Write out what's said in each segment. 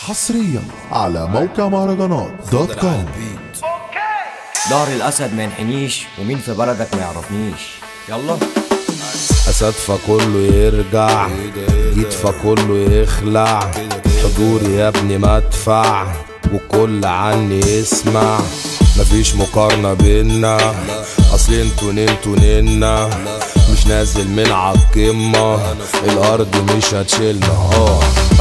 حصريا على موقع مهرجانات دوت كوم ظهر الاسد ما ينحنيش ومين في بلدك ما يعرفنيش يلا اسد فكله يرجع جيت فكله يخلع حضوري يا ابني مدفع وكل عني يسمع مفيش مقارنة بينا اصل انتوا ننتوا ننا مش نازل من عالقمة الارض مش هتشيلنا اه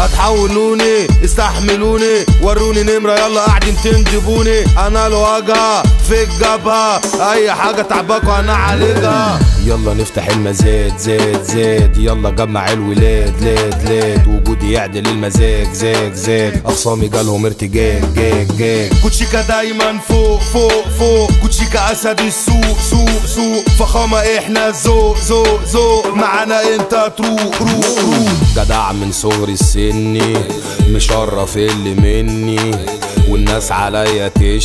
هتحولوني استحملوني وروني نمرة يلا قاعدين تندبوني انا الواجهة في الجبهة اي حاجة تعباكوا انا عالجها يلا نفتح المزاد زاد زاد يلا جمع الولاد لاد لاد وجودي يعدل المزاج زاج زاج اخصامي جالهم ارتجاج جاج جاج كوتشيكا دايما فوق فوق فوق كوتشيكا اسد السوق سوق سوق فخامة احنا ذوق ذوق ذوق معانا انت تروق روق روق جدع من صغري السني مشرف اللي مني والناس عليا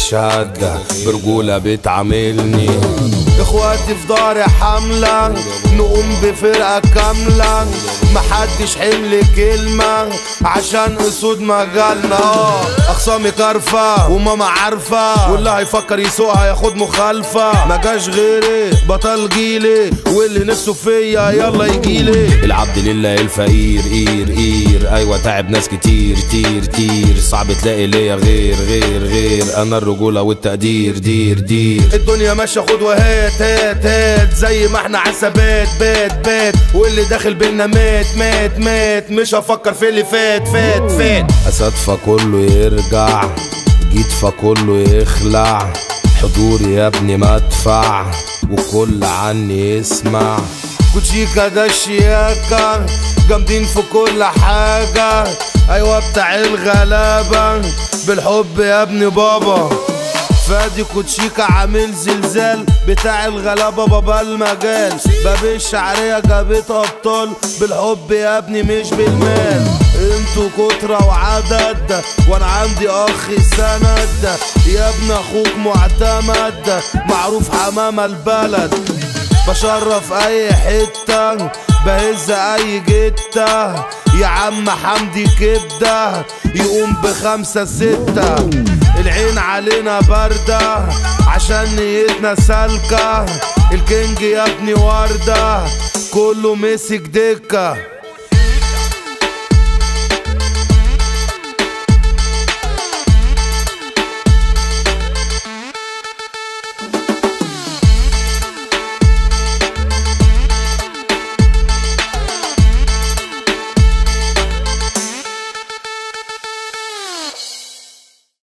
تشهد برجولة بتعاملني اخواتي في داري حملة نقوم بفرقة كاملة محدش حمل كلمة عشان اسود مجالنا اه اخصامي كارفة وماما عارفة واللي هيفكر يسوقها ياخد مخالفة ما جاش غيري بطل جيلي واللي نفسه فيا يلا يجيلي العبد لله الفقير قير قير ايوه تعب ناس كتير تير تير صعب تلاقي ليا غير غير غير انا الرجولة والتقدير دير دير الدنيا ماشية خد وهات هات هات زي ما احنا عسبات بات بات واللي داخل بينا مات مات مات مش هفكر في اللي فات فات فات اسد فكله يرجع جيت فكله يخلع حضوري يا ابني مدفع وكل عني يسمع كوتشيكا ده الشياكة جامدين في كل حاجة ايوه بتاع الغلابة بالحب يا ابني بابا فادي كوتشيكا عامل زلزال بتاع الغلابة بابا المجال باب الشعرية جابت أبطال بالحب يا ابني مش بالمال انتوا كترة وعدد وانا عندي اخ سند يا ابن اخوك معتمد معروف حمامة البلد بشرف اي حتة بهز اي جتة يا عم حمدي كبدة يقوم بخمسة ستة العين علينا باردة عشان نيتنا سالكة الكينج يا ابني وردة كله مسك دكة